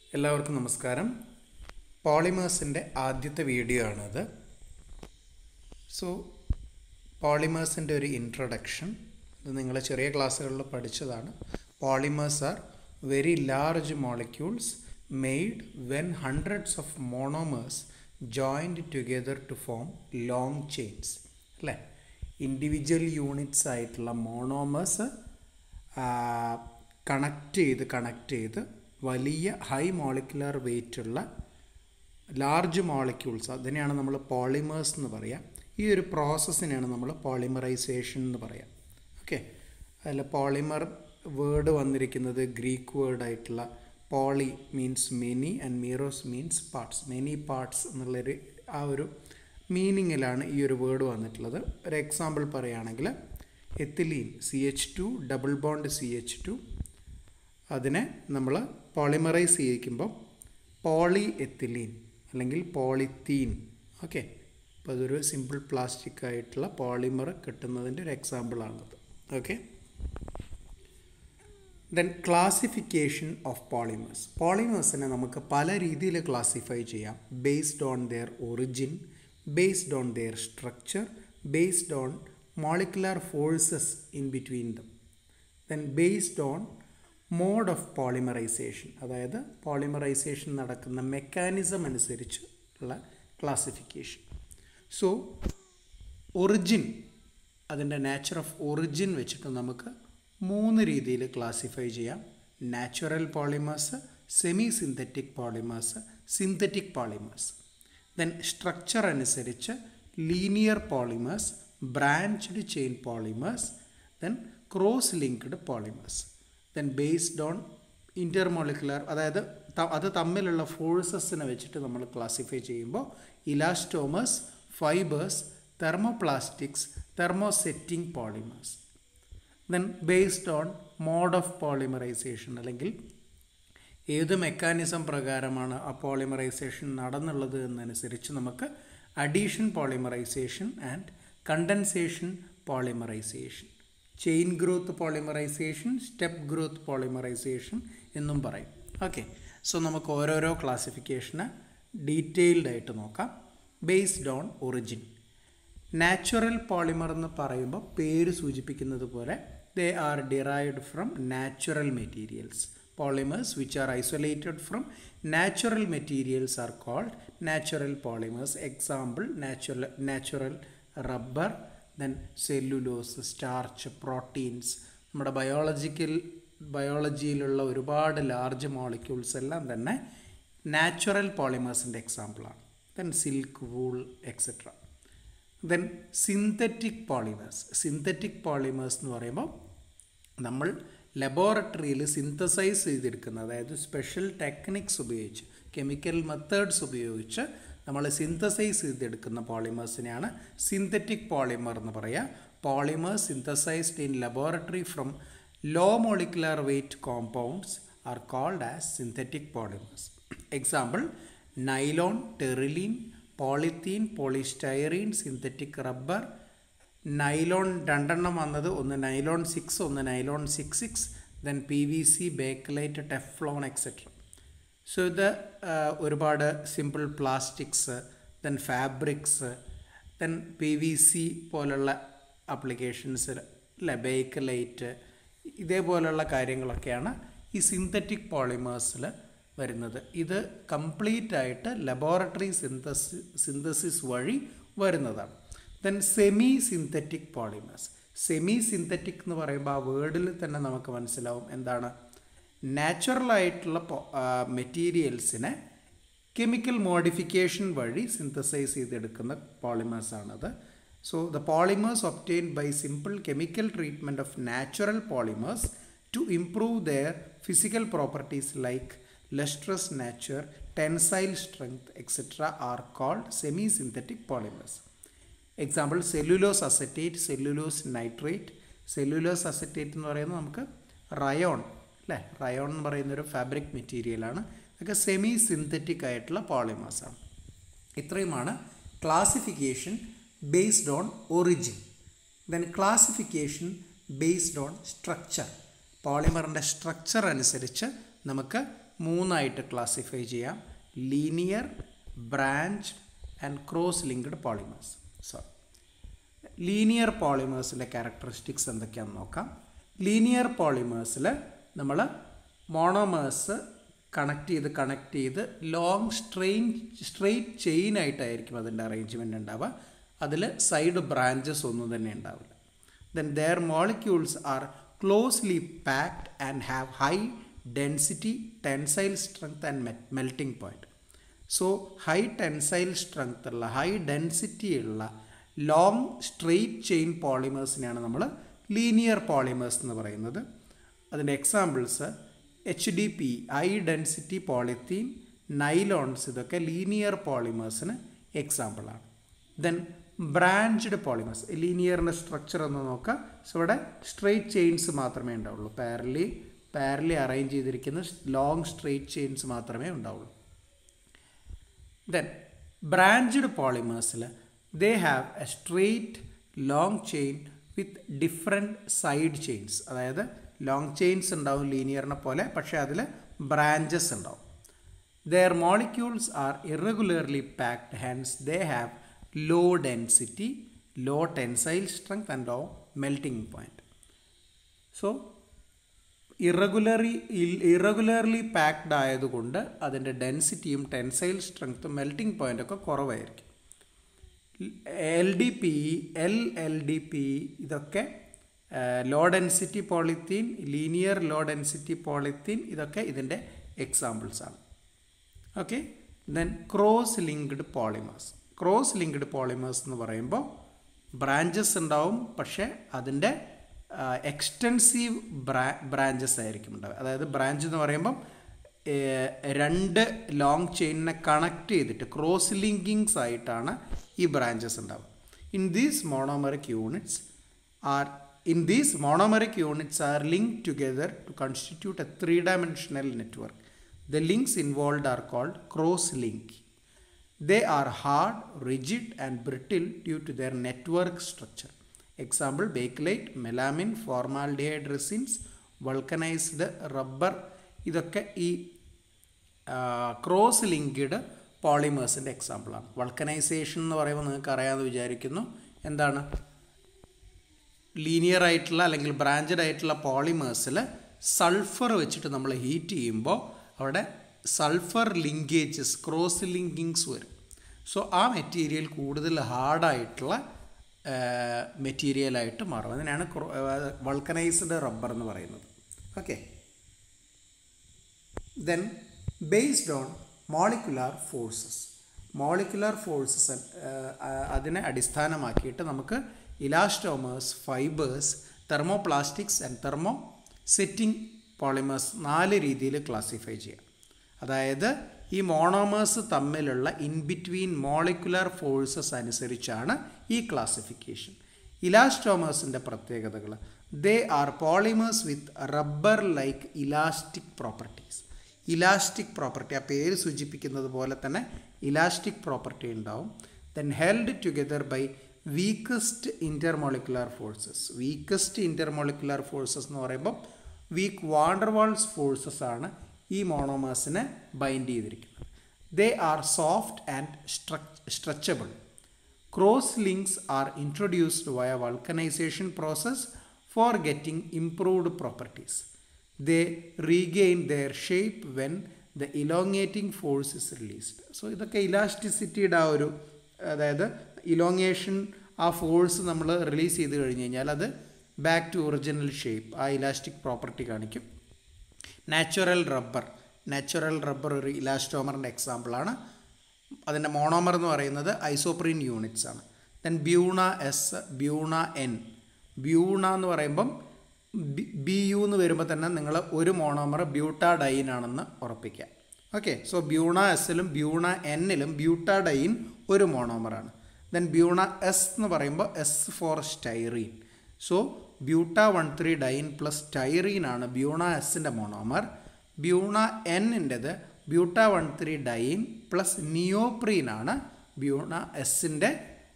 എല്ലാവർക്കും നമസ്കാരം പോളിമേഴ്സിൻ്റെ ആദ്യത്തെ വീഡിയോ ആണിത് സോ പോളിമേഴ്സിൻ്റെ ഒരു ഇൻട്രൊഡക്ഷൻ ഇത് നിങ്ങൾ ചെറിയ ക്ലാസ്സുകളിൽ പഠിച്ചതാണ് polymers are very large molecules made when hundreds of monomers joined together to form long chains അല്ലേ ഇൻഡിവിജ്വൽ യൂണിറ്റ്സ് ആയിട്ടുള്ള മോണോമേഴ്സ് കണക്ട് ചെയ്ത് കണക്ട് ചെയ്ത് വലിയ ഹൈ മോളിക്കുലർ വെയിറ്റ് ഉള്ള ലാർജ് മോളിക്യൂൾസ് അതിനെയാണ് നമ്മൾ പോളിമേഴ്സ് എന്ന് പറയാം ഈ ഒരു പ്രോസസ്സിനെയാണ് നമ്മൾ പോളിമറൈസേഷൻ എന്ന് പറയാം ഓക്കെ അതിൽ പോളിമർ വേർഡ് വന്നിരിക്കുന്നത് ഗ്രീക്ക് വേർഡ് ആയിട്ടുള്ള poly means many and meros means parts many parts എന്നുള്ളൊരു ആ ഒരു മീനിങ്ങിലാണ് ഈ ഒരു വേർഡ് വന്നിട്ടുള്ളത് ഒരു എക്സാമ്പിൾ പറയുകയാണെങ്കിൽ ethylene C H two double bond C H two അതിനെ നമ്മൾ പോളിമറൈസ് ചെയ്യിക്കുമ്പോൾ പോളി എത്തിലീൻ അല്ലെങ്കിൽ പോളിത്തീൻ ഓക്കെ അപ്പോൾ അതൊരു സിമ്പിൾ പ്ലാസ്റ്റിക് ആയിട്ടുള്ള പോളിമർ കിട്ടുന്നതിൻ്റെ ഒരു എക്സാമ്പിളാണത് okay then classification of polymers പോളിമേഴ്സിനെ നമുക്ക് പല രീതിയിൽ ക്ലാസിഫൈ ചെയ്യാം based on their origin based on their structure based on molecular forces in between them then based on mode of polymerisation അതായത് പോളിമറൈസേഷൻ നടക്കുന്ന മെക്കാനിസം അനുസരിച്ച് ഉള്ള ക്ലാസിഫിക്കേഷൻ സോ ഒറിജിൻ അതിൻ്റെ നാച്ചർ ഓഫ് ഒറിജിൻ വെച്ചിട്ട് നമുക്ക് മൂന്ന് രീതിയിൽ ക്ലാസിഫൈ ചെയ്യാം natural polymers semi synthetic polymers synthetic polymers then structure അനുസരിച്ച് linear polymers branched chain polymers then cross linked polymers then based on intermolecular അതായത് അത് തമ്മിലുള്ള ഫോഴ്സസിനെ വെച്ചിട്ട് നമ്മൾ ക്ലാസിഫൈ ചെയ്യുമ്പോൾ elastomers fibres thermoplastics thermosetting polymers then based on mode of polymerisation അല്ലെങ്കിൽ ഏത് മെക്കാനിസം പ്രകാരമാണ് ആ പോളിമറൈസേഷൻ നടന്നുള്ളത് എന്നനുസരിച്ച് നമുക്ക് addition polymerisation and condensation polymerisation chain growth polymerisation step growth polymerisation എന്നും പറയും ഓക്കെ സോ നമുക്ക് ഓരോരോ ക്ലാസിഫിക്കേഷന് ഡീറ്റെയിൽഡ് ആയിട്ട് നോക്കാം based on origin natural polymer എന്ന് പറയുമ്പോൾ പേര് സൂചിപ്പിക്കുന്നത് പോലെ they are derived from natural materials polymers which are isolated from natural materials are called natural polymers example natural natural rubber then cellulose starch proteins നമ്മുടെ biological ബയോളജിയിലുള്ള ഒരുപാട് large molecules എല്ലാം തന്നെ നാച്ചുറൽ പോളിമേഴ്സിൻ്റെ എക്സാമ്പിളാണ് then silk wool etcetera then synthetic polymers synthetic polymers എന്ന് പറയുമ്പോൾ നമ്മൾ ലബോറട്ടറിയിൽ സിന്തസൈസ് ചെയ്തെടുക്കുന്ന അതായത് സ്പെഷ്യൽ ടെക്നിക്സ് ഉപയോഗിച്ച് കെമിക്കൽ മെത്തേഡ്സ് ഉപയോഗിച്ച് നമ്മൾ സിന്തസൈസ് ചെയ്തെടുക്കുന്ന പോളിമേഴ്സിനെയാണ് സിന്തറ്റിക് പോളിമർ എന്ന് പറയുക polymer synthesised in laboratory from low molecular weight compounds are called as synthetic polymers example nylon terylene polythene polystyrene synthetic rubber nylon രണ്ടെണ്ണം വന്നത് ഒന്ന് നൈലോൺ സിക്സ് ഒന്ന് nylon six six then P V C bakelite Teflon etcetera so ഇത് ഒരുപാട് simple plastics then fabrics then P V C പോലുള്ള applications അല്ലെ bakelite ഇതേപോലുള്ള കാര്യങ്ങളൊക്കെയാണ് ഈ സിന്തറ്റിക് പോളിമേഴ്സിൽ വരുന്നത് ഇത് കംപ്ലീറ്റ് ആയിട്ട് ലബോറട്ടറി സിന്തസി സിന്തസിസ് വഴി വരുന്നതാണ് then semi synthetic polymers semi synthetic എന്ന് പറയുമ്പോൾ ആ വേർഡിൽ തന്നെ നമുക്ക് മനസ്സിലാവും എന്താണ് നാച്ചുറൽ ആയിട്ടുള്ള മെറ്റീരിയൽസിനെ കെമിക്കൽ മോഡിഫിക്കേഷൻ വഴി സിന്തസൈസ് ചെയ്തെടുക്കുന്ന പോളിമേഴ്സാണത് so the polymers obtain by simple chemical treatment of natural polymers to improve their physical properties like lustrous nature tensile strength etcetera are called semi synthetic polymers example cellulose acetate cellulose nitrate cellulose acetate എന്ന് പറയുന്നത് നമുക്ക് rayon അല്ലേ rayon എന്ന് പറയുന്ന ഒരു fabric മെറ്റീരിയലാണ് ഇതൊക്കെ semi synthetic ആയിട്ടുള്ള പോളിമേഴ്സാണ് ഇത്രയുമാണ് classification based on origin then classification based on structure പോളിമറിൻ്റെ സ്ട്രക്ചർ അനുസരിച്ച് നമുക്ക് മൂന്നായിട്ട് ക്ലാസിഫൈ ചെയ്യാം linear branch and cross linked polymers sorry linear പോളിമേഴ്സിൻ്റെ ക്യാരക്ടറിസ്റ്റിക്സ് എന്തൊക്കെയാണെന്ന് നോക്കാം ലീനിയർ പോളിമേഴ്സിൽ നമ്മൾ മോണോമേഴ്സ് കണക്ട് ചെയ്ത് കണക്ട് ചെയ്ത് ലോങ് സ്ട്രെയിൻ സ്ട്രെയിറ്റ് ചെയിൻ ആയിട്ടായിരിക്കും അതിൻ്റെ അറേഞ്ച്മെൻ്റ് ഉണ്ടാവുക അതിൽ സൈഡ് ബ്രാഞ്ചസ് ഒന്നും തന്നെ ഉണ്ടാവില്ല then there molecules are closely packed and have high density tensile strength and melting point so high tensile strength ഉള്ള ഹൈ ഡെൻസിറ്റി ഉള്ള ലോങ് സ്ട്രെയിറ്റ് ചെയിൻ പോളിമേഴ്സിനെയാണ് നമ്മൾ ലീനിയർ പോളിമേഴ്സ് എന്ന് പറയുന്നത് അതിൻ്റെ examples H D P high density polythene nylons ഇതൊക്കെ linear പോളിമേഴ്സിന് എക്സാമ്പിളാണ് ദെൻ ബ്രാഞ്ച്ഡ് പോളിമേഴ്സ് ലീനിയറിൻ്റെ സ്ട്രക്ചർ ഒന്ന് നോക്കുക സോ ഇവിടെ സ്ട്രെയിറ്റ് ചെയിൻസ് മാത്രമേ ഉണ്ടാവുള്ളൂ പാരലി പാരലി അറേഞ്ച് ചെയ്തിരിക്കുന്ന ലോങ് സ്ട്രെയിറ്റ് ചെയിൻസ് മാത്രമേ ഉണ്ടാവുള്ളൂ ദെൻ ബ്രാഞ്ച്ഡ് പോളിമേഴ്സിൽ they have a straight long chain with different side chains അതായത് ലോങ് ചെയിൻസ് ഉണ്ടാവും ലീനിയറിനെ പോലെ പക്ഷേ അതിൽ ബ്രാഞ്ചസ് ഉണ്ടാവും there molecules are irregularly packed hence they have low density low tensile strength and low melting point so irregularly irregularly packed ആയതുകൊണ്ട് അതിൻ്റെ ഡെൻസിറ്റിയും ടെൻസൈൽ സ്ട്രെങ്ത്തും മെൽറ്റിംഗ് പോയിൻ്റൊക്കെ കുറവായിരിക്കും L D P L L D P ഇതൊക്കെ low density polythene linear low density polythene ഇതൊക്കെ ഇതിൻ്റെ എക്സാമ്പിൾസാണ് okay then cross linked polymers cross linked polymers എന്ന് പറയുമ്പോൾ ബ്രാഞ്ചസ് ഉണ്ടാവും പക്ഷേ അതിൻ്റെ എക്സ്റ്റൻസീവ് ബ്രാ ബ്രാഞ്ചസ് ആയിരിക്കും ഉണ്ടാവുക അതായത് ബ്രാഞ്ച് എന്ന് പറയുമ്പം രണ്ട് ലോങ് ചെയിനിനെ കണക്ട് ചെയ്തിട്ട് ക്രോസ് ലിങ്കിങ്സ് ആയിട്ടാണ് ഈ ബ്രാഞ്ചസ് ഉണ്ടാവുക in these monomeric units are in these monomeric units are link together to constitute a three dimensional network the links involve are called cross link They are hard, rigid, and brittle due to their network structure. Example bakelite, melamine, formaldehyde resins, vulcanized rubber ഇതൊക്കെ ഈ cross linked പോളിമേഴ്സിൻ്റെ എക്സാമ്പിളാണ് vulcanisation എന്ന് പറയുമ്പോൾ നിങ്ങൾക്ക് അറിയാമെന്ന് വിചാരിക്കുന്നു എന്താണ് linear ആയിട്ടുള്ള അല്ലെങ്കിൽ ബ്രാഞ്ചഡ് ആയിട്ടുള്ള പോളിമേഴ്സിൽ സൾഫർ വെച്ചിട്ട് നമ്മൾ ഹീറ്റ് ചെയ്യുമ്പോൾ അവിടെ സൾഫർ ലിങ്കേജസ് ക്രോസ് ലിങ്കിങ്സ് വരും സോ ആ മെറ്റീരിയൽ കൂടുതൽ ഹാർഡായിട്ടുള്ള മെറ്റീരിയലായിട്ട് മാറും അതിനാണ് വൾക്കനൈസ്ഡ് റബ്ബർ എന്ന് പറയുന്നത് okay then based on molecular forces molecular forces അതിനെ അടിസ്ഥാനമാക്കിയിട്ട് നമുക്ക് elastomers fibres thermoplastics and thermosetting polymers നാല് രീതിയിൽ ക്ലാസിഫൈ ചെയ്യാം അതായത് ഈ മോണോമേഴ്സ് തമ്മിലുള്ള ഇൻ ബിറ്റ്വീൻ മോളിക്കുലർ ഫോഴ്സസ് അനുസരിച്ചാണ് ഈ ക്ലാസിഫിക്കേഷൻ ഇലാസ്റ്റോമേഴ്സിൻ്റെ പ്രത്യേകതകൾ they are polymers with rubber like elastic properties elastic property ആ പേര് സൂചിപ്പിക്കുന്നത് പോലെ തന്നെ ഇലാസ്റ്റിക് പ്രോപ്പർട്ടി ഉണ്ടാവും then held together by weakest intermolecular forces weakest intermolecular forces എന്ന് പറയുമ്പോൾ വീക്ക് വാണ്ടർവാൾസ് ഫോഴ്സസ് ആണ് ഈ മോണോമേഴ്സിനെ ബൈൻഡ് ചെയ്തിരിക്കുന്നത് they are soft and stretchable cross links are introduced via vulcanisation process for getting improved properties they regain their shape when the elongating force is released so ഇതൊക്കെ ഇലാസ്റ്റിസിറ്റിയുടെ ആ ഒരു അതായത് elongation ആ ഫോഴ്സ് നമ്മൾ റിലീസ് ചെയ്ത് കഴിഞ്ഞ് കഴിഞ്ഞാൽ അത് ബാക്ക് ടു ഒറിജിനൽ ഷേപ്പ് ആ ഇലാസ്റ്റിക് പ്രോപ്പർട്ടി കാണിക്കും നാച്ചുറൽ റബ്ബർ നാച്ചുറൽ റബ്ബർ ഒരു ഇലാസ്റ്റോമറിൻ്റെ എക്സാമ്പിളാണ് അതിൻ്റെ മോണോമർ എന്ന് പറയുന്നത് ഐസോപ്രീൻ യൂണിറ്റ്സ് ആണ് then Buna S Buna N Buna എന്ന് പറയുമ്പം ബി യു എന്ന് വരുമ്പോൾ തന്നെ നിങ്ങൾ ഒരു മോണോമർ ബ്യൂട്ടാഡൈൻ ആണെന്ന് ഉറപ്പിക്കുക ഓക്കെ സോ ബ്യൂണ എസിലും ബ്യൂണ എന്നിലും ബ്യൂട്ടാഡൈൻ ഒരു മോണോമറാണ് ദെൻ ബ്യൂണ എസ് എന്ന് പറയുമ്പോൾ S for styrene so buta one three diene plus styrene ആണ് ബ്യൂണ എസിൻ്റെ മോണോമർ ബ്യൂണ എന്നിൻ്റെത് buta one three diene plus neoprene ആണ് ബ്യൂണ എസിൻ്റെ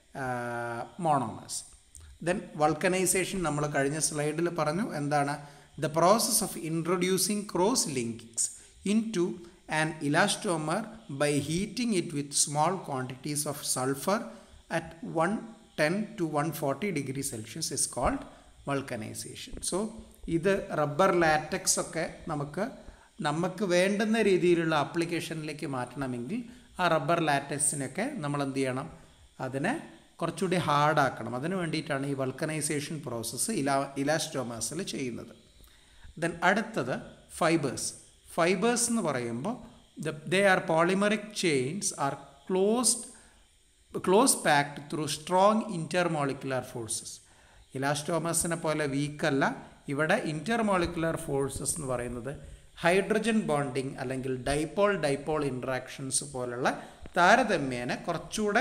മോണോമേഴ്സ് ദെൻ വൾക്കനൈസേഷൻ നമ്മൾ കഴിഞ്ഞ സ്ലൈഡിൽ പറഞ്ഞു എന്താണ് the process of introducing cross linkings into an elastomer by heating it with small quantities of sulfur at 110 to 140 degrees Celsius is called vulcanization. So ഇത് rubber latex ഒക്കെ നമുക്ക് നമുക്ക് വേണ്ടുന്ന രീതിയിലുള്ള ആപ്ലിക്കേഷനിലേക്ക് മാറ്റണമെങ്കിൽ ആ റബ്ബർ ലാറ്റക്സിനൊക്കെ നമ്മൾ എന്ത് ചെയ്യണം അതിനെ കുറച്ചുകൂടി ഹാർഡാക്കണം അതിന് വേണ്ടിയിട്ടാണ് ഈ വൾക്കനൈസേഷൻ പ്രോസസ്സ് ഇലാ ഇലാസ്റ്റോമാസിൽ ചെയ്യുന്നത് ദെൻ അടുത്തത് ഫൈബേഴ്സ് ഫൈബേഴ്സ് എന്ന് പറയുമ്പോൾ they are polymeric chains are closed close packed through strong intermolecular forces ഇലാസ്റ്റോമസിനെ പോലെ വീക്കല്ല ഇവിടെ ഇൻ്റർമോളിക്കുലർ ഫോഴ്സസ് എന്ന് പറയുന്നത് ഹൈഡ്രജൻ ബോണ്ടിങ് അല്ലെങ്കിൽ ഡൈപോൾ ഡൈപോൾ ഇൻട്രാക്ഷൻസ് പോലുള്ള താരതമ്യേന കുറച്ചുകൂടെ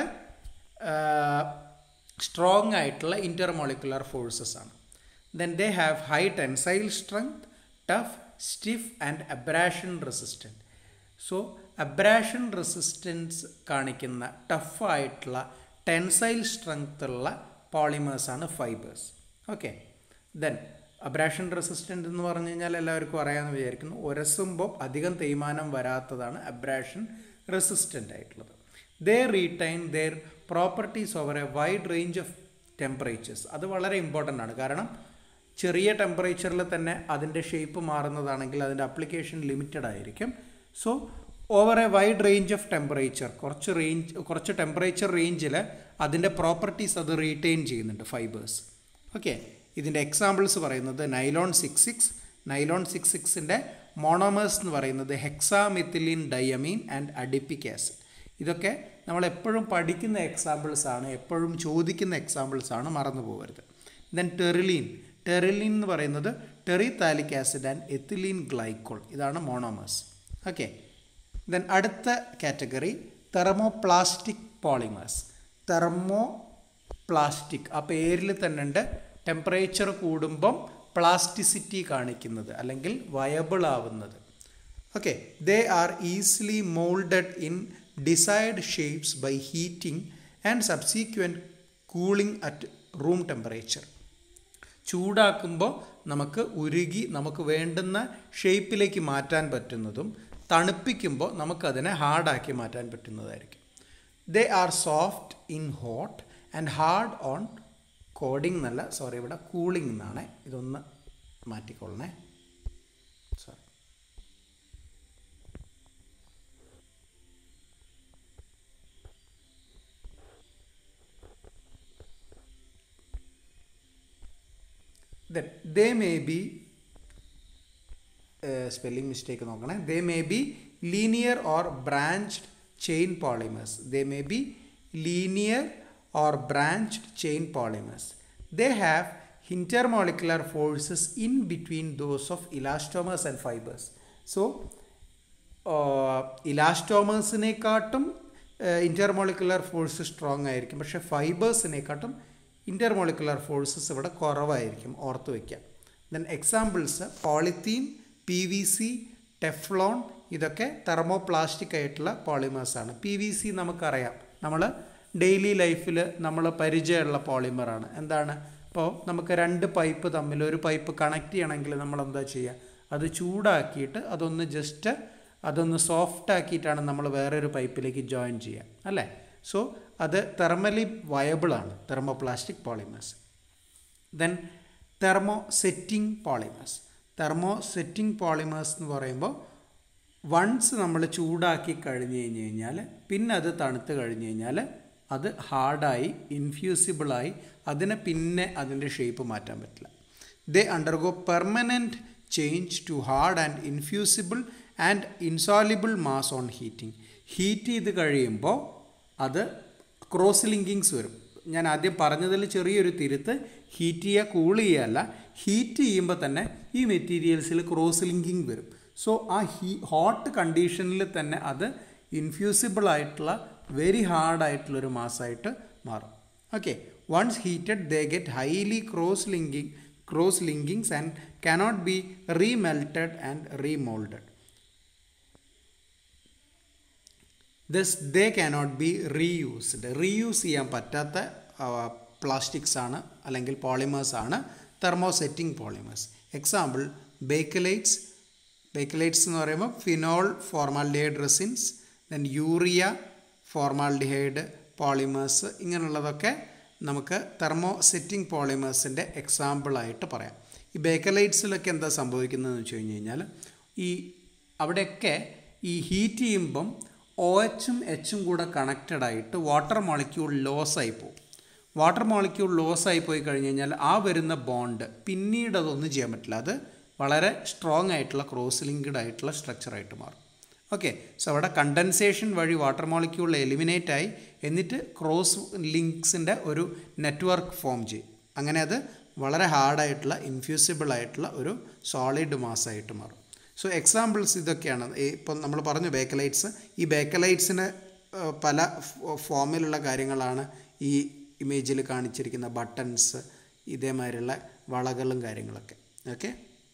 സ്ട്രോങ് ആയിട്ടുള്ള ഇൻ്റർമോളിക്കുലർ ഫോഴ്സസ് ആണ് then they have high tensile strength tough stiff and abrasion resistant so abrasion resistance കാണിക്കുന്ന ടഫായിട്ടുള്ള ടെൻസൈൽ സ്ട്രെങ്ത് ഉള്ള പോളിമേഴ്സാണ് fibres okay then abrasion resistant എന്ന് പറഞ്ഞു കഴിഞ്ഞാൽ എല്ലാവർക്കും അറിയാമെന്ന് വിചാരിക്കുന്നു ഉരസുമ്പോൾ അധികം തേയ്മാനം വരാത്തതാണ് അബ്രാഷൻ റെസിസ്റ്റൻ്റ് ആയിട്ടുള്ളത് they retain their properties over a wide range of temperatures അത് വളരെ ഇമ്പോർട്ടൻ്റ് ആണ് കാരണം ചെറിയ ടെമ്പറേച്ചറിൽ തന്നെ അതിൻ്റെ ഷേപ്പ് മാറുന്നതാണെങ്കിൽ അതിൻ്റെ അപ്ലിക്കേഷൻ ലിമിറ്റഡ് ആയിരിക്കും so over a wide range of temperature കുറച്ച് റേഞ്ച് കുറച്ച് ടെമ്പറേച്ചർ റേഞ്ചിൽ അതിൻ്റെ പ്രോപ്പർട്ടീസ് അത് റീറ്റെയിൻ ചെയ്യുന്നുണ്ട് ഫൈബേഴ്സ് ഓക്കെ ഇതിൻ്റെ എക്സാമ്പിൾസ് പറയുന്നത് nylon six six nylon six സിക്സിൻ്റെ മോണോമേഴ്സ് എന്ന് പറയുന്നത് hexamethylene diamine and adipic acid ഇതൊക്കെ നമ്മൾ എപ്പോഴും പഠിക്കുന്ന എക്സാമ്പിൾസ് ആണ് എപ്പോഴും ചോദിക്കുന്ന എക്സാമ്പിൾസ് ആണ് മറന്നു പോകരുത് ദെൻ ടെറിലീൻ ടെറിലീൻ എന്ന് പറയുന്നത് terephthalic acid and ethylene glycol ഇതാണ് മോണോമേഴ്സ് ഓക്കെ ദെൻ അടുത്ത category thermoplastic polymers thermoplastic ആ പേരിൽ തന്നെ ഉണ്ട് ടെമ്പറേച്ചർ കൂടുമ്പം പ്ലാസ്റ്റിസിറ്റി കാണിക്കുന്നത് അല്ലെങ്കിൽ വയബിൾ ആവുന്നത് okay they are easily moulded in desired shapes by heating and subsequent cooling at room temperature ചൂടാക്കുമ്പോൾ നമുക്ക് ഉരുകി നമുക്ക് വേണ്ടുന്ന ഷേപ്പിലേക്ക് മാറ്റാൻ പറ്റുന്നതും തണുപ്പിക്കുമ്പോൾ നമുക്കതിനെ ഹാർഡാക്കി മാറ്റാൻ പറ്റുന്നതായിരിക്കും they are soft in hot and hard on coding എന്നല്ല സോറി ഇവിടെ കൂളിംഗ് എന്നാണ് ഇതൊന്ന് മാറ്റിക്കൊള്ളണേ sorry then they may be spelling mistake നോക്കണേ they may be linear or branched chain polymers they may be linear or branched chain polymers they have intermolecular forces in between those of elastomers and fibers so ഇലാസ്റ്റോമേഴ്സിനെക്കാട്ടും intermolecular force strong ആയിരിക്കും പക്ഷേ ഫൈബേഴ്സിനെക്കാട്ടും intermolecular forces ഇവിടെ കുറവായിരിക്കും ഓർത്ത് വയ്ക്കാം then examples polythene P V C Teflon ഇതൊക്കെ thermoplastic ആയിട്ടുള്ള പോളിമേഴ്സാണ് പി വി സി നമുക്കറിയാം നമ്മൾ ഡെയിലി ലൈഫിൽ നമ്മൾ പരിചയമുള്ള പോളിമറാണ് എന്താണ് ഇപ്പോൾ നമുക്ക് രണ്ട് പൈപ്പ് തമ്മിൽ ഒരു പൈപ്പ് കണക്ട് ചെയ്യണമെങ്കിൽ നമ്മൾ എന്താ ചെയ്യുക അത് ചൂടാക്കിയിട്ട് അതൊന്ന് ജസ്റ്റ് അതൊന്ന് സോഫ്റ്റ് ആക്കിയിട്ടാണ് നമ്മൾ വേറൊരു പൈപ്പിലേക്ക് ജോയിൻ ചെയ്യുക അല്ലേ സോ അത് തെർമലി വയബിളാണ് thermoplastic polymers then thermosetting polymers thermosetting polymers എന്ന് പറയുമ്പോൾ വൺസ് നമ്മൾ ചൂടാക്കി കഴിഞ്ഞ് കഴിഞ്ഞ് കഴിഞ്ഞാൽ പിന്നെ അത് തണുത്ത് കഴിഞ്ഞ് കഴിഞ്ഞാൽ അത് ഹാർഡായി ഇൻഫ്യൂസിബിളായി അതിനെ പിന്നെ അതിൻ്റെ ഷേപ്പ് മാറ്റാൻ പറ്റില്ല they undergo permanent change to hard and infusible and insoluble mass on heating heat ചെയ്ത് കഴിയുമ്പോൾ അത് ക്രോസ് ലിങ്കിങ്സ് വരും ഞാൻ ആദ്യം പറഞ്ഞതിൽ ചെറിയൊരു തിരുത്ത് ഹീറ്റ് ചെയ്യുക കൂൾ ചെയ്യുകയല്ല ഹീറ്റ് ചെയ്യുമ്പോൾ തന്നെ ഈ മെറ്റീരിയൽസിൽ ക്രോസ് ലിങ്കിങ് വരും സോ ആ ഹീ ഹോട്ട് കണ്ടീഷനിൽ തന്നെ അത് ഇൻഫ്യൂസിബിൾ ആയിട്ടുള്ള വെരി ഹാർഡ് ആയിട്ടുള്ളൊരു മാസമായിട്ട് മാറും okay once heated they get highly cross linking cross linkings and cannot be remelted and remoulded this they cannot be reused reuse ചെയ്യാൻ പറ്റാത്ത പ്ലാസ്റ്റിക്സ് ആണ് അല്ലെങ്കിൽ പോളിമേഴ്സ് ആണ് thermosetting polymers example Bakelites Bakelites എന്ന് പറയുമ്പോൾ phenol formaldehyde resins then urea formaldehyde polymers ഇങ്ങനെയുള്ളതൊക്കെ നമുക്ക് thermo setting പോളിമേഴ്സിൻ്റെ എക്സാമ്പിളായിട്ട് പറയാം ഈ ബേക്കലൈറ്റ്സിലൊക്കെ എന്താ സംഭവിക്കുന്നതെന്ന് വെച്ച് കഴിഞ്ഞ് കഴിഞ്ഞാൽ ഈ അവിടെയൊക്കെ ഈ ഹീറ്റ് ചെയ്യുമ്പം ഒ എച്ചും എച്ചും കൂടെ കണക്റ്റഡ് ആയിട്ട് വാട്ടർ മോളിക്യൂൾ ലോസ് ആയി പോകും വാട്ടർ മോളിക്യൂൾ ലോസ് ആയി പോയി കഴിഞ്ഞ് കഴിഞ്ഞാൽ ആ വരുന്ന ബോണ്ട് പിന്നീട് അതൊന്നും ചെയ്യാൻ പറ്റില്ല അത് വളരെ സ്ട്രോങ് ആയിട്ടുള്ള ക്രോസ് ലിങ്ക്ഡ് ആയിട്ടുള്ള സ്ട്രക്ചറായിട്ട് മാറും ഓക്കെ സോ അവിടെ കണ്ടൻസേഷൻ വഴി വാട്ടർ മോളിക്യൂൾ എലിമിനേറ്റ് ആയി എന്നിട്ട് ക്രോസ് ലിങ്ക്സിൻ്റെ ഒരു നെറ്റ്വർക്ക് ഫോം ചെയ്യും അങ്ങനെ അത് വളരെ ഹാർഡായിട്ടുള്ള ഇൻഫ്യൂസിബിൾ ആയിട്ടുള്ള ഒരു സോളിഡ് മാസ് ആയിട്ട് മാറും സോ എക്സാമ്പിൾസ് ഇതൊക്കെയാണ് ഇപ്പം നമ്മൾ പറഞ്ഞു ബേക്കലൈറ്റ്സ് ഈ ബേക്കലൈറ്റ്സിന് പല ഫോമിലുള്ള കാര്യങ്ങളാണ് ഈ ഇമേജിൽ കാണിച്ചിരിക്കുന്ന ബട്ടൺസ് ഇതേമാതിരിയുള്ള വളകളും കാര്യങ്ങളൊക്കെ okay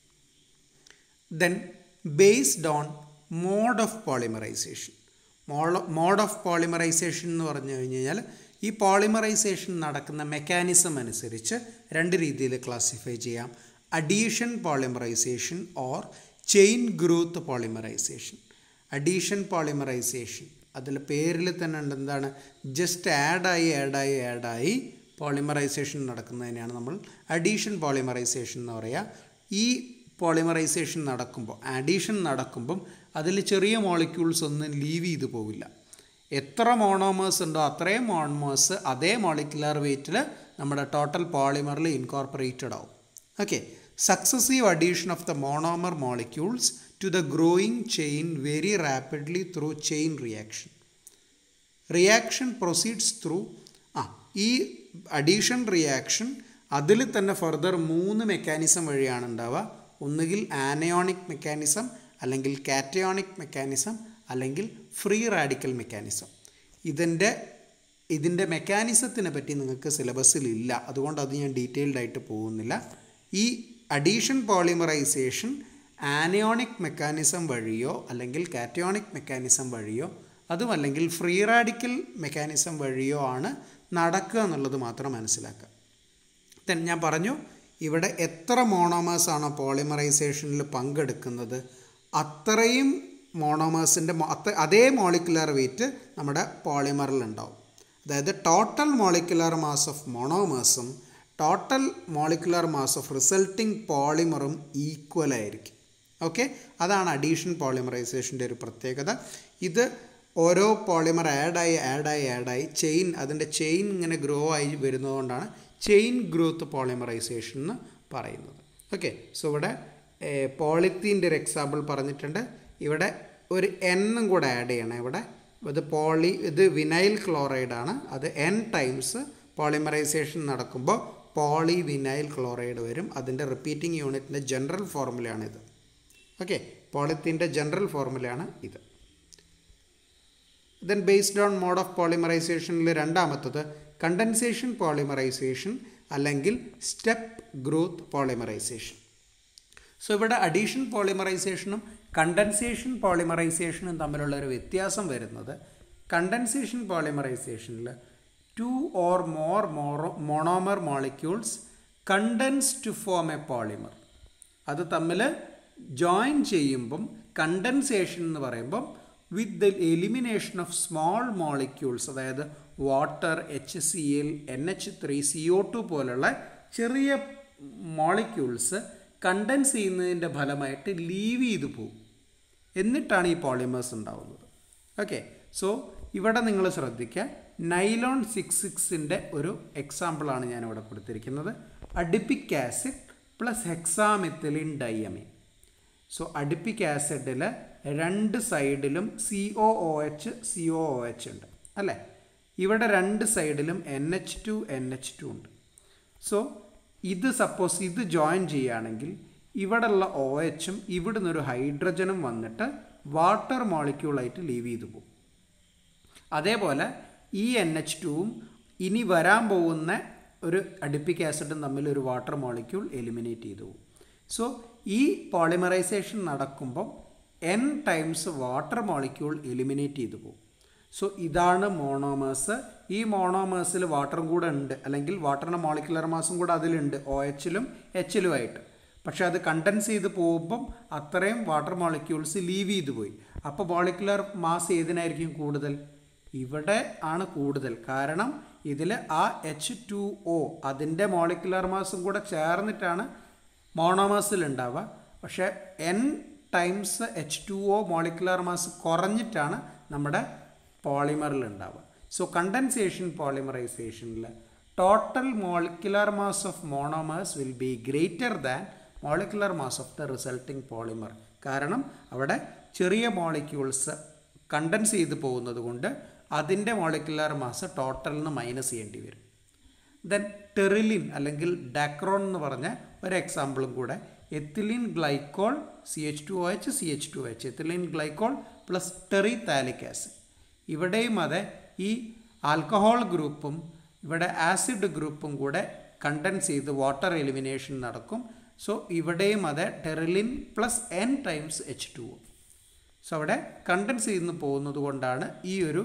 then based on mode of polymerisation mode of polymerisation എന്ന് പറഞ്ഞു കഴിഞ്ഞാൽ ഈ പോളിമറൈസേഷൻ നടക്കുന്ന മെക്കാനിസം അനുസരിച്ച് രണ്ട് രീതിയിൽ ക്ലാസിഫൈ ചെയ്യാം addition polymerisation or chain growth polymerisation addition polymerisation അതിൽ പേരിൽ തന്നെ ഉണ്ട് എന്താണ് ജസ്റ്റ് ആഡായി ആഡായി ആഡായി പോളിമറൈസേഷൻ നടക്കുന്നതിനെയാണ് നമ്മൾ അഡീഷൻ പോളിമറൈസേഷൻ എന്ന് പറയുക ഈ പോളിമറൈസേഷൻ നടക്കുമ്പോൾ അഡീഷൻ നടക്കുമ്പം അതിൽ ചെറിയ മോളിക്യൂൾസ് ഒന്നും ലീവ് ചെയ്ത് പോവില്ല എത്ര മോണോമേഴ്സ് ഉണ്ടോ അത്രയും മോണോമേഴ്സ് അതേ മോളിക്കുലർ വെയ്റ്റിൽ നമ്മുടെ ടോട്ടൽ പോളിമറിൽ ഇൻകോർപ്പറേറ്റഡ് ആവും okay successive addition of the monomer molecules to the growing chain very rapidly through chain reaction reaction proceeds through ആ ഈ അഡീഷൻ റിയാക്ഷൻ അതിൽ തന്നെ ഫർദർ മൂന്ന് മെക്കാനിസം വഴിയാണ് ഉണ്ടാവുക ഒന്നുകിൽ ആനയോണിക് മെക്കാനിസം അല്ലെങ്കിൽ കാറ്റയോണിക് മെക്കാനിസം അല്ലെങ്കിൽ ഫ്രീ റാഡിക്കൽ മെക്കാനിസം ഇതിൻ്റെ ഇതിൻ്റെ മെക്കാനിസത്തിനെ പറ്റി നിങ്ങൾക്ക് സിലബസിൽ ഇല്ല അതുകൊണ്ട് അത് ഞാൻ ഡീറ്റെയിൽഡ് ആയിട്ട് പോകുന്നില്ല ഈ അഡീഷൻ പോളിമറൈസേഷൻ ആനയോണിക് മെക്കാനിസം വഴിയോ അല്ലെങ്കിൽ കാറ്റയോണിക് മെക്കാനിസം വഴിയോ അതും അല്ലെങ്കിൽ ഫ്രീ റാഡിക്കൽ മെക്കാനിസം വഴിയോ ആണ് നടക്കുക എന്നുള്ളത് മാത്രം മനസ്സിലാക്കുക ദെൻ ഞാൻ പറഞ്ഞു ഇവിടെ എത്ര മോണോമേഴ്സ് ആണോ പോളിമറൈസേഷനിൽ പങ്കെടുക്കുന്നത് അത്രയും മോണോമേഴ്സിൻ്റെ അതേ മോളിക്കുലർ വെയിറ്റ് നമ്മുടെ പോളിമറിൽ ഉണ്ടാവും അതായത് ടോട്ടൽ മോളിക്കുലർ മാസ് ഓഫ് മോണോമേഴ്സും total molecular mass of resulting പോളിമറും ഈക്വൽ ആയിരിക്കും ഓക്കെ അതാണ് അഡീഷൻ പോളിമറൈസേഷൻ്റെ ഒരു പ്രത്യേകത ഇത് ഓരോ പോളിമർ ആഡായി ആഡായി ആഡായി ചെയിൻ അതിൻ്റെ ചെയിൻ ഇങ്ങനെ ഗ്രോ ആയി വരുന്നതുകൊണ്ടാണ് ചെയിൻ ഗ്രോത്ത് പോളിമറൈസേഷൻ എന്ന് പറയുന്നത് ഓക്കെ സോ ഇവിടെ പോളിത്തീൻ്റെ ഒരു എക്സാമ്പിൾ പറഞ്ഞിട്ടുണ്ട് ഇവിടെ ഒരു എന്നും കൂടെ ആഡ് ചെയ്യണം ഇവിടെ ഇത് പോളി ഇത് വിനൈൽ ക്ലോറൈഡ് ആണ് അത് എൻ ടൈംസ് പോളിമറൈസേഷൻ നടക്കുമ്പോൾ പോളി വിനൈൽ ക്ലോറൈഡ് വരും അതിൻ്റെ റിപ്പീറ്റിംഗ് യൂണിറ്റിൻ്റെ ജനറൽ ഫോർമുലയാണിത് ഓക്കെ പോളിത്തീൻ്റെ ജനറൽ ഫോർമുലയാണ് ഇത് then based on mode of പോളിമറൈസേഷനിൽ രണ്ടാമത്തത് കണ്ടൻസേഷൻ പോളിമറൈസേഷൻ അല്ലെങ്കിൽ സ്റ്റെപ്പ് ഗ്രോത്ത് പോളിമറൈസേഷൻ സോ ഇവിടെ അഡീഷൻ പോളിമറൈസേഷനും കണ്ടൻസേഷൻ പോളിമറൈസേഷനും തമ്മിലുള്ള ഒരു വ്യത്യാസം വരുന്നത് കണ്ടൻസേഷൻ പോളിമറൈസേഷനിൽ ടു ഓർ മോർ മോറോ monomer molecules condense to form a polymer അത് തമ്മിൽ ജോയിൻ ചെയ്യുമ്പം കണ്ടൻസേഷൻ എന്ന് പറയുമ്പം with the elimination of small molecules അതായത് water H C L N H three C O two പോലുള്ള ചെറിയ മോളിക്യൂൾസ് കണ്ടൻസ് ചെയ്യുന്നതിൻ്റെ ഫലമായിട്ട് ലീവ് ചെയ്ത് പോകും എന്നിട്ടാണ് ഈ പോളിമേഴ്സ് ഉണ്ടാവുന്നത് ഓക്കെ സോ ഇവിടെ നിങ്ങൾ ശ്രദ്ധിക്കുക നൈലോൺ സിക്സ് സിക്സിൻ്റെ ഒരു എക്സാമ്പിളാണ് ഞാനിവിടെ കൊടുത്തിരിക്കുന്നത് adipic acid plus hexamethylene diamine so adipic ആസിഡിൽ രണ്ട് സൈഡിലും C O O H C O O H ഉണ്ട് അല്ലേ ഇവിടെ രണ്ട് സൈഡിലും N H two N H two ഉണ്ട് സോ ഇത് സപ്പോസ് ഇത് ജോയിൻ ചെയ്യുകയാണെങ്കിൽ ഇവിടെയുള്ള ഒ എച്ചും ഇവിടുന്ന് ഒരു ഹൈഡ്രജനും വന്നിട്ട് വാട്ടർ മോളിക്യൂളായിട്ട് ലീവ് ചെയ്തു പോകും അതേപോലെ ഈ എൻ എച്ച് ടുവും ഇനി വരാൻ പോകുന്ന ഒരു അഡിപ്പിക് ആസിഡും തമ്മിൽ ഒരു വാട്ടർ മോളിക്യൂൾ എലിമിനേറ്റ് ചെയ്തു പോകും സോ ഈ പോളിമറൈസേഷൻ നടക്കുമ്പോൾ N times water molecule eliminate ചെയ്തു പോകും സോ ഇതാണ് മോണോമേഴ്സ് ഈ മോണോമേഴ്സിൽ വാട്ടറും കൂടെ ഉണ്ട് അല്ലെങ്കിൽ വാട്ടറിൻ്റെ മോളിക്കുലർ മാസും കൂടെ അതിലുണ്ട് ഒ എച്ചിലും എച്ചിലും ആയിട്ട് പക്ഷെ അത് കണ്ടൻസ് ചെയ്ത് പോകുമ്പം അത്രയും വാട്ടർ മോളിക്യൂൾസ് ലീവ് ചെയ്തു പോയി അപ്പോൾ മോളിക്കുലർ മാസ് ഏതിനായിരിക്കും കൂടുതൽ ഇവിടെ ആണ് കൂടുതൽ കാരണം ഇതിൽ ആ എച്ച് ടു ഒ അതിൻ്റെ മോളിക്കുലർ മാസും കൂടെ ചേർന്നിട്ടാണ് മോണോമാസിൽ ഉണ്ടാവുക പക്ഷേ N times H two O molecular mass കുറഞ്ഞിട്ടാണ് നമ്മുടെ പോളിമറിൽ ഉണ്ടാവുക സോ കണ്ടൻസേഷൻ പോളിമറൈസേഷനിൽ total molecular mass of monomers will be greater than molecular mass of the resulting polymer കാരണം അവിടെ ചെറിയ മോളിക്യൂൾസ് കണ്ടൻസ് ചെയ്ത് പോകുന്നത് കൊണ്ട് അതിൻ്റെ മോളിക്കുലർ മാസ് ടോട്ടലിന് മൈനസ് ചെയ്യേണ്ടി വരും ദെൻ ടെറിലിൻ അല്ലെങ്കിൽ ഡാക്രോൺ എന്ന് പറഞ്ഞ ഒരു എക്സാമ്പിളും കൂടെ ethylene glycol C H two O H C H two H ethylene glycol plus terephthalic acid ഇവിടെയും അതെ ഈ ആൽക്കഹോൾ ഗ്രൂപ്പും ഇവിടെ ആസിഡ് ഗ്രൂപ്പും കൂടെ കണ്ടൻസ് ചെയ്ത് വാട്ടർ എലിമിനേഷൻ നടക്കും സോ ഇവിടെയും അതെ Terylene plus N times H two so അവിടെ കണ്ടൻസ് ചെയ്ത് പോകുന്നത് കൊണ്ടാണ് ഈ ഒരു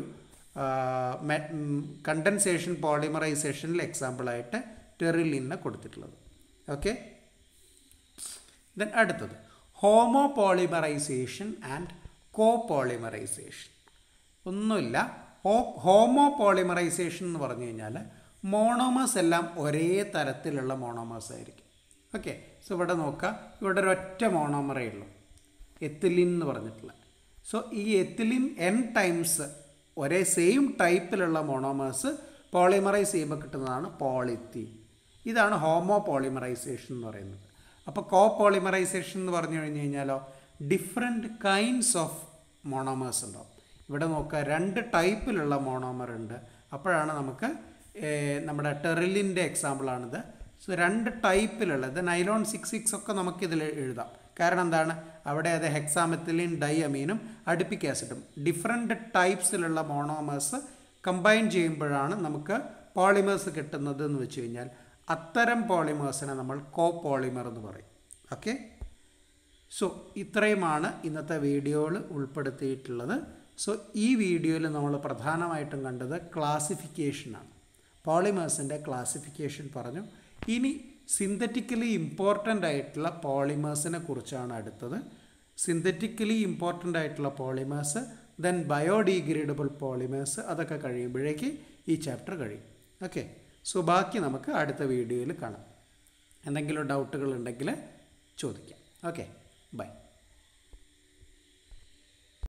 കണ്ടൻസേഷൻ പോളിമറൈസേഷനിൽ എക്സാമ്പിളായിട്ട് ടെറിലിനെ കൊടുത്തിട്ടുള്ളത് ഓക്കെ ദെൻ അടുത്തത് homopolymerisation and copolymerisation ഒന്നുമില്ല ഹോ ഹോമോ പോളിമറൈസേഷൻ എന്ന് പറഞ്ഞു കഴിഞ്ഞാൽ മോണോമേഴ്സ് എല്ലാം ഒരേ തരത്തിലുള്ള മോണോമേഴ്സ് ആയിരിക്കും ഓക്കെ സോ ഇവിടെ നോക്കുക ഇവിടെ ഒരൊറ്റ മോണോമറേ ഉള്ളൂ എത്തിലിൻ എന്ന് പറഞ്ഞിട്ടുള്ള സോ ഈ എത്തിലിൻ എൻ ടൈംസ് ഒരേ സെയിം ടൈപ്പിലുള്ള മോണോമേഴ്സ് പോളിമറൈസ് ചെയ്യുമ്പോൾ കിട്ടുന്നതാണ് പോളിത്തീൻ ഇതാണ് ഹോമോ പോളിമറൈസേഷൻ എന്ന് പറയുന്നത് അപ്പോൾ കോ പോളിമറൈസേഷൻ എന്ന് പറഞ്ഞു കഴിഞ്ഞ് കഴിഞ്ഞാലോ ഡിഫറെൻറ്റ് കൈൻഡ്സ് ഓഫ് മോണോമേഴ്സ് ഉണ്ടാവും ഇവിടെ നോക്കുക രണ്ട് ടൈപ്പിലുള്ള മോണോമർ ഉണ്ട് അപ്പോഴാണ് നമുക്ക് നമ്മുടെ ടെറിലിൻ്റെ എക്സാമ്പിളാണിത് സോ രണ്ട് ടൈപ്പിലുള്ള ഇത് നൈലോൺ സിക്സ് സിക്സ് ഒക്കെ നമുക്കിതിൽ എഴുതാം കാരണം എന്താണ് അവിടെ അത് ഹെക്സാമെത്തിലിൻ ഡൈ അമീനും അഡിപ്പിക് ആസിഡും ഡിഫറെൻറ്റ് ടൈപ്സിലുള്ള മോണോമേഴ്സ് കമ്പൈൻ ചെയ്യുമ്പോഴാണ് നമുക്ക് പോളിമേഴ്സ് കിട്ടുന്നത് എന്ന് വെച്ച് കഴിഞ്ഞാൽ അത്തരം പോളിമേഴ്സിനെ നമ്മൾ കോ പോളിമർ എന്ന് പറയും ഓക്കെ സോ ഇത്രയുമാണ് ഇന്നത്തെ വീഡിയോയിൽ ഉൾപ്പെടുത്തിയിട്ടുള്ളത് സോ ഈ വീഡിയോയിൽ നമ്മൾ പ്രധാനമായിട്ടും കണ്ടത് ക്ലാസിഫിക്കേഷനാണ് പോളിമേഴ്സിൻ്റെ ക്ലാസിഫിക്കേഷൻ പറഞ്ഞു ഇനി സിന്തറ്റിക്കലി ഇമ്പോർട്ടൻ്റ് ആയിട്ടുള്ള പോളിമേഴ്സിനെ കുറിച്ചാണ് അടുത്തത് സിന്തറ്റിക്കലി ഇമ്പോർട്ടൻ്റ് ആയിട്ടുള്ള പോളിമേഴ്സ് ദെൻ ബയോഡീഗ്രേഡബിൾ പോളിമേഴ്സ് അതൊക്കെ കഴിയുമ്പോഴേക്ക് ഈ ചാപ്റ്റർ കഴിയും ഓക്കെ സോ ബാക്കി നമുക്ക് അടുത്ത വീഡിയോയിൽ കാണാം എന്തെങ്കിലും ഡൗട്ടുകൾ ഉണ്ടെങ്കിൽ ചോദിക്കാം ഓക്കെ ബൈ